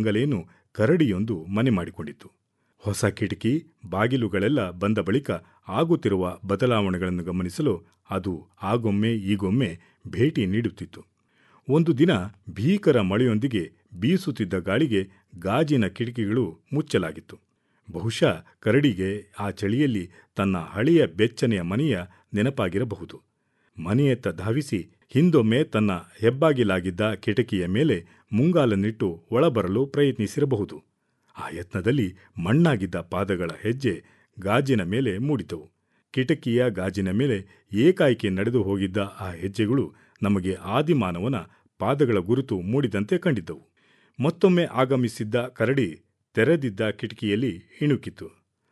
ಬಂಗಲೆಯನ್ನು ಕರಡಿಯೊಂದು ಮನೆ ಮಾಡಿಕೊಂಡಿತ್ತು ಹೊಸ ಕಿಟಕಿ ಬಾಗಿಲುಗಳೆಲ್ಲ ಬಂದ ಬಳಿಕ ಆಗುತ್ತಿರುವ ಬದಲಾವಣೆಗಳನ್ನು ಗಮನಿಸಲು ಅದು ಆಗೊಮ್ಮೆ ಈಗೊಮ್ಮೆ ಭೇಟಿ ನೀಡುತ್ತಿತ್ತು ಒಂದು ದಿನ ಭೀಕರ ಮಳೆಯೊಂದಿಗೆ ಬೀಸುತ್ತಿದ್ದ ಗಾಳಿಗೆ ಗಾಜಿನ ಕಿಟಕಿಗಳು ಮುಚ್ಚಲಾಗಿತ್ತು ಬಹುಶಃ ಕರಡಿಗೆ ಆ ಚಳಿಯಲ್ಲಿ ತನ್ನ ಹಳೆಯ ಬೆಚ್ಚನೆಯ ಮನೆಯ ನೆನಪಾಗಿರಬಹುದು ಮನೆಯತ್ತ ಧಾವಿಸಿ ಹಿಂದೊಮ್ಮೆ ತನ್ನ ಹೆಬ್ಬಾಗಿಲಾಗಿದ್ದ ಕಿಟಕಿಯ ಮೇಲೆ ಮುಂಗಾಲನ್ನಿಟ್ಟು ಒಳಬರಲು ಪ್ರಯತ್ನಿಸಿರಬಹುದು ಆ ಯತ್ನದಲ್ಲಿ ಮಣ್ಣಾಗಿದ್ದ ಪಾದಗಳ ಹೆಜ್ಜೆ ಗಾಜಿನ ಮೇಲೆ ಮೂಡಿತವು ಕಿಟಕಿಯ ಗಾಜಿನ ಮೇಲೆ ಏಕಾಏಕಿ ನಡೆದು ಹೋಗಿದ್ದ ಆ ಹೆಜ್ಜೆಗಳು ನಮಗೆ ಆದಿಮಾನವನ ಪಾದಗಳ ಗುರುತು ಮೂಡಿದಂತೆ ಕಂಡಿದ್ದವು ಮತ್ತೊಮ್ಮೆ ಆಗಮಿಸಿದ್ದ ಕರಡಿ ತೆರೆದಿದ್ದ ಕಿಟಕಿಯಲ್ಲಿ ಇಣುಕಿತು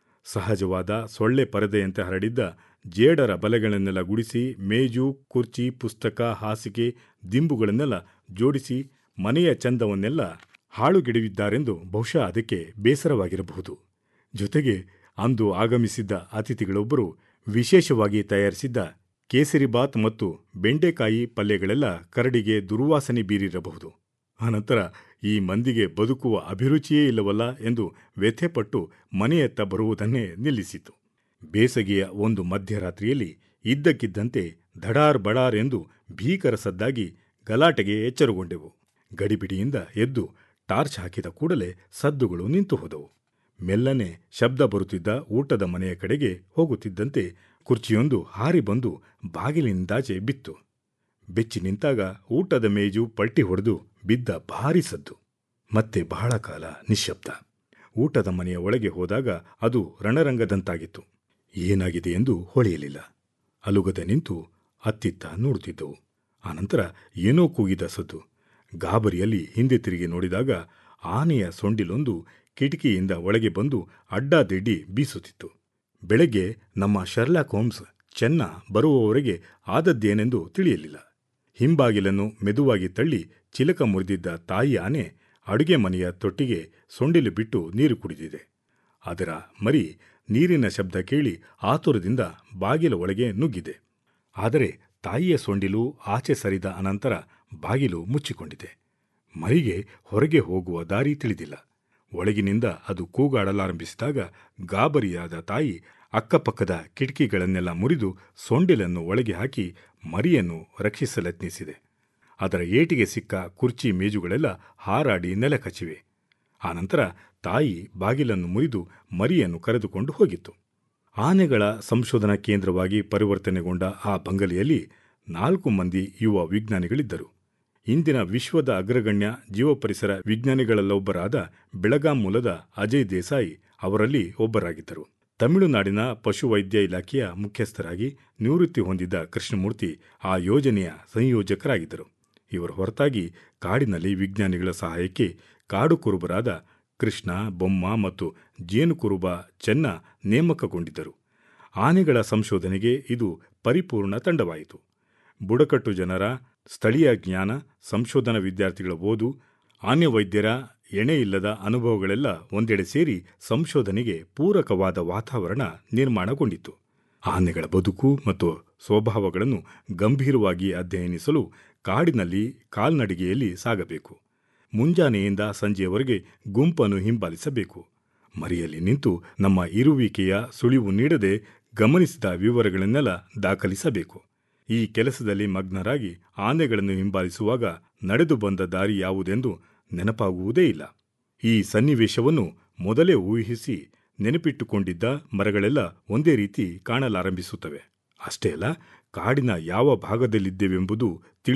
ಸಹಜವಾದ ಸೊಳ್ಳೆ ಪರದೆಯಂತೆ ಹರಡಿದ್ದ ಜೇಡರ ಬಲೆಗಳನ್ನೆಲ್ಲ ಗುಡಿಸಿ ಮೇಜು ಕುರ್ಚಿ ಪುಸ್ತಕ ಹಾಸಿಗೆ ದಿಂಬುಗಳನ್ನೆಲ್ಲ ಜೋಡಿಸಿ ಮನೆಯ ಚಂದವನ್ನೆಲ್ಲ ಹಾಳುಗೆಡವಿದ್ದಾರೆಂದು ಬಹುಶಃ ಅದಕ್ಕೆ ಬೇಸರವಾಗಿರಬಹುದು ಜೊತೆಗೆ ಅಂದು ಆಗಮಿಸಿದ್ದ ಅತಿಥಿಗಳೊಬ್ಬರು ವಿಶೇಷವಾಗಿ ತಯಾರಿಸಿದ್ದ ಕೇಸರಿಬಾತ್ ಮತ್ತು ಬೆಂಡೆಕಾಯಿ ಪಲ್ಯಗಳೆಲ್ಲ ಕರಡಿಗೆ ದುರ್ವಾಸನೆ ಬೀರಿರಬಹುದು ಅನಂತರ ಈ ಮಂದಿಗೆ ಬದುಕುವ ಅಭಿರುಚಿಯೇ ಇಲ್ಲವಲ್ಲ ಎಂದು ವ್ಯಥೆಪಟ್ಟು ಮನೆಯತ್ತ ಬರುವುದನ್ನೇ ನಿಲ್ಲಿಸಿತು ಬೇಸಗೆಯ ಒಂದು ಮಧ್ಯರಾತ್ರಿಯಲ್ಲಿ ಇದ್ದಕ್ಕಿದ್ದಂತೆ ಧಡಾರ್ ಬಡಾರ್ ಎಂದು ಭೀಕರ ಸದ್ದಾಗಿ ಗಲಾಟೆಗೆ ಎಚ್ಚರಗೊಂಡೆವು ಗಡಿಬಿಡಿಯಿಂದ ಎದ್ದು ಟಾರ್ಚ್ ಹಾಕಿದ ಕೂಡಲೇ ಸದ್ದುಗಳು ನಿಂತು ಹೋದವು ಮೆಲ್ಲನೆ ಶಬ್ದ ಬರುತ್ತಿದ್ದ ಊಟದ ಮನೆಯ ಕಡೆಗೆ ಹೋಗುತ್ತಿದ್ದಂತೆ ಕುರ್ಚಿಯೊಂದು ಹಾರಿ ಬಂದು ಬಾಗಿಲಿನಿಂದಾಚೆ ಬಿತ್ತು ಬೆಚ್ಚಿ ನಿಂತಾಗ ಊಟದ ಮೇಜು ಪಲ್ಟಿ ಹೊಡೆದು ಬಿದ್ದ ಭಾರಿ ಸದ್ದು ಮತ್ತೆ ಬಹಳ ಕಾಲ ನಿಶ್ಶಬ್ದ ಊಟದ ಮನೆಯ ಒಳಗೆ ಹೋದಾಗ ಅದು ರಣರಂಗದಂತಾಗಿತ್ತು ಏನಾಗಿದೆ ಎಂದು ಹೊಳೆಯಲಿಲ್ಲ ಅಲುಗದೆ ನಿಂತು ಅತ್ತಿತ್ತ ನೋಡುತ್ತಿದ್ದವು ಆನಂತರ ಏನೋ ಕೂಗಿದ ಸದ್ದು ಗಾಬರಿಯಲ್ಲಿ ಹಿಂದೆ ತಿರುಗಿ ನೋಡಿದಾಗ ಆನೆಯ ಸೊಂಡಿಲೊಂದು ಕಿಟಕಿಯಿಂದ ಒಳಗೆ ಬಂದು ಅಡ್ಡಾದಿಡ್ಡಿ ಬೀಸುತ್ತಿತ್ತು ಬೆಳಗ್ಗೆ ನಮ್ಮ ಶರ್ಲಾಕ್ ಹೋಮ್ಸ್ ಚೆನ್ನ ಬರುವವರೆಗೆ ಆದದ್ದೇನೆಂದು ತಿಳಿಯಲಿಲ್ಲ ಹಿಂಬಾಗಿಲನ್ನು ಮೆದುವಾಗಿ ತಳ್ಳಿ ಚಿಲಕ ಮುರಿದಿದ್ದ ತಾಯಿ ಆನೆ ಅಡುಗೆ ಮನೆಯ ತೊಟ್ಟಿಗೆ ಸೊಂಡಿಲು ಬಿಟ್ಟು ನೀರು ಕುಡಿದಿದೆ ಅದರ ಮರಿ ನೀರಿನ ಶಬ್ದ ಕೇಳಿ ಆತುರದಿಂದ ಬಾಗಿಲ ಒಳಗೆ ನುಗ್ಗಿದೆ ಆದರೆ ತಾಯಿಯ ಸೊಂಡಿಲು ಆಚೆ ಸರಿದ ಅನಂತರ ಬಾಗಿಲು ಮುಚ್ಚಿಕೊಂಡಿದೆ ಮರಿಗೆ ಹೊರಗೆ ಹೋಗುವ ದಾರಿ ತಿಳಿದಿಲ್ಲ ಒಳಗಿನಿಂದ ಅದು ಕೂಗಾಡಲಾರಂಭಿಸಿದಾಗ ಗಾಬರಿಯಾದ ತಾಯಿ ಅಕ್ಕಪಕ್ಕದ ಕಿಟಕಿಗಳನ್ನೆಲ್ಲ ಮುರಿದು ಸೊಂಡಿಲನ್ನು ಒಳಗೆ ಹಾಕಿ ಮರಿಯನ್ನು ರಕ್ಷಿಸಲೆತ್ನಿಸಿದೆ ಅದರ ಏಟಿಗೆ ಸಿಕ್ಕ ಕುರ್ಚಿ ಮೇಜುಗಳೆಲ್ಲ ಹಾರಾಡಿ ನೆಲ ಕಚ್ಚಿವೆ ಆನಂತರ ತಾಯಿ ಬಾಗಿಲನ್ನು ಮುರಿದು ಮರಿಯನ್ನು ಕರೆದುಕೊಂಡು ಹೋಗಿತ್ತು ಆನೆಗಳ ಸಂಶೋಧನಾ ಕೇಂದ್ರವಾಗಿ ಪರಿವರ್ತನೆಗೊಂಡ ಆ ಬಂಗಲೆಯಲ್ಲಿ ನಾಲ್ಕು ಮಂದಿ ಯುವ ವಿಜ್ಞಾನಿಗಳಿದ್ದರು ಇಂದಿನ ವಿಶ್ವದ ಅಗ್ರಗಣ್ಯ ಜೀವಪರಿಸರ ವಿಜ್ಞಾನಿಗಳಲ್ಲೊಬ್ಬರಾದ ಬೆಳಗಾಂ ಮೂಲದ ಅಜಯ್ ದೇಸಾಯಿ ಅವರಲ್ಲಿ ಒಬ್ಬರಾಗಿದ್ದರು ತಮಿಳುನಾಡಿನ ಪಶುವೈದ್ಯ ಇಲಾಖೆಯ ಮುಖ್ಯಸ್ಥರಾಗಿ ನಿವೃತ್ತಿ ಹೊಂದಿದ್ದ ಕೃಷ್ಣಮೂರ್ತಿ ಆ ಯೋಜನೆಯ ಸಂಯೋಜಕರಾಗಿದ್ದರು ಇವರ ಹೊರತಾಗಿ ಕಾಡಿನಲ್ಲಿ ವಿಜ್ಞಾನಿಗಳ ಸಹಾಯಕ್ಕೆ ಕಾಡು ಕುರುಬರಾದ ಕೃಷ್ಣ ಬೊಮ್ಮ ಮತ್ತು ಜೇನುಕುರುಬ ಚೆನ್ನ ನೇಮಕಗೊಂಡಿದ್ದರು ಆನೆಗಳ ಸಂಶೋಧನೆಗೆ ಇದು ಪರಿಪೂರ್ಣ ತಂಡವಾಯಿತು ಬುಡಕಟ್ಟು ಜನರ ಸ್ಥಳೀಯ ಜ್ಞಾನ ಸಂಶೋಧನಾ ವಿದ್ಯಾರ್ಥಿಗಳ ಓದು ಆನೆ ವೈದ್ಯರ ಎಣೆ ಇಲ್ಲದ ಅನುಭವಗಳೆಲ್ಲ ಒಂದೆಡೆ ಸೇರಿ ಸಂಶೋಧನೆಗೆ ಪೂರಕವಾದ ವಾತಾವರಣ ನಿರ್ಮಾಣಗೊಂಡಿತ್ತು ಆನೆಗಳ ಬದುಕು ಮತ್ತು ಸ್ವಭಾವಗಳನ್ನು ಗಂಭೀರವಾಗಿ ಅಧ್ಯಯನಿಸಲು ಕಾಡಿನಲ್ಲಿ ಕಾಲ್ನಡಿಗೆಯಲ್ಲಿ ಸಾಗಬೇಕು ಮುಂಜಾನೆಯಿಂದ ಸಂಜೆಯವರೆಗೆ ಗುಂಪನ್ನು ಹಿಂಬಾಲಿಸಬೇಕು ಮರೆಯಲ್ಲಿ ನಿಂತು ನಮ್ಮ ಇರುವಿಕೆಯ ಸುಳಿವು ನೀಡದೆ ಗಮನಿಸಿದ ವಿವರಗಳನ್ನೆಲ್ಲ ದಾಖಲಿಸಬೇಕು ಈ ಕೆಲಸದಲ್ಲಿ ಮಗ್ನರಾಗಿ ಆನೆಗಳನ್ನು ಹಿಂಬಾಲಿಸುವಾಗ ನಡೆದು ಬಂದ ದಾರಿ ಯಾವುದೆಂದು ನೆನಪಾಗುವುದೇ ಇಲ್ಲ ಈ ಸನ್ನಿವೇಶವನ್ನು ಮೊದಲೇ ಊಹಿಸಿ ನೆನಪಿಟ್ಟುಕೊಂಡಿದ್ದ ಮರಗಳೆಲ್ಲ ಒಂದೇ ರೀತಿ ಕಾಣಲಾರಂಭಿಸುತ್ತವೆ ಅಷ್ಟೇ ಅಲ್ಲ ಕಾಡಿನ ಯಾವ ಭಾಗದಲ್ಲಿದ್ದೇವೆಂಬುದು